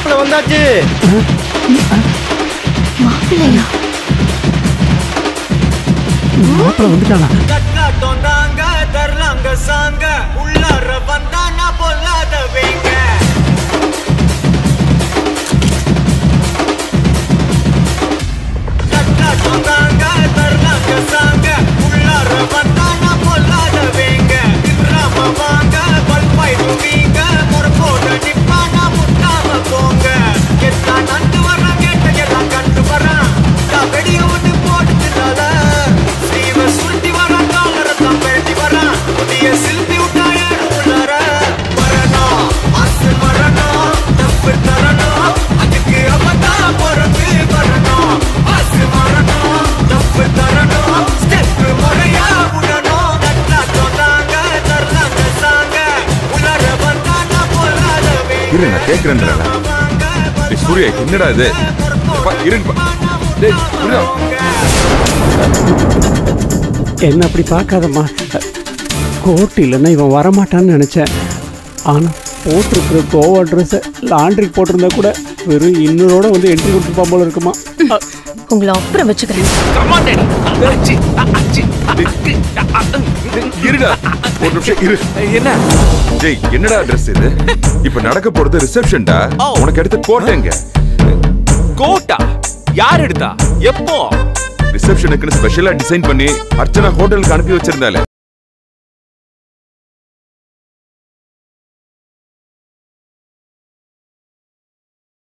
மாப்பிள்ள வந்தாச்சு மாப்பிள்ளையா மாப்பிள்ள வந்துட்டானா தட்டாட்டம் தாங்க தரலாங்க சாங்க உள்ளார வந்தா நான் பொல்லாத வேங்க தட்டாட்டம் தாங்க தரலாங்க சாங்க உள்ளார வந்தா நான் பொல்லாத வேங்க திராம வாங்க பல்பாய் துவீங்க முறப்போட நிப்பா நான் முட்டாம போங்க எத்தா நண்டு வர்றான் கேட்ட எல்லாம் கண்டு வரான் நான் வெடிய ஒண்ணு போட்டுனால ஸ்ரீவ சுருட்டி வரான் காலர தான் பேட்டி வரான் புதிய சில்பி விட்டாய உள்ளார வரணும் அசு வரணும் தப்பு தரணும் அதுக்கு அவதான் பிறந்து வரணும் அசு வரணும் தப்பு தரணும் ஸ்டெப் முறையா விடணும் தட்டாட்டம் தாங்க தரலாங்க சாங்க உள்ளார வந்தா நான் பொல்லாதவே இரு நான் கேக்குறேன்டா டேய் சூர்யா என்னடா இது பா, இருங்க பா. டேய் சூர்யா என்ன அப்படி பார்க்காதம்மா கோர்ட் இல்லைன்னா இவன் வரமாட்டான்னு நினச்சேன் ஆனால் போட்டிருக்கிற கோவா ட்ரெஸ்ஸை லாண்ட்ரிக்கு போட்டிருந்தா கூட வெறும் இன்னொரோட வந்து என்ட்ரி கொடுத்துருப்பான் போல இருக்குமா அ, உங்களை அப்புறம் வச்சுக்கிறேன் இருடா ஒரு நிமிஷம் இரு என்ன டேய் என்னடா ட்ரெஸ் இது இப்ப நடக்க போறது ரிசப்ஷன்டா ஓ. உனக்கு எடுத்து போட்டேங்க கோட்டா யார் எடுத்தா எப்போ ரிசப்ஷனுக்குன்னு ஸ்பெஷலா டிசைன் பண்ணி அர்ச்சனா ஹோட்டலுக்கு அனுப்பி வச்சிருந்தாலே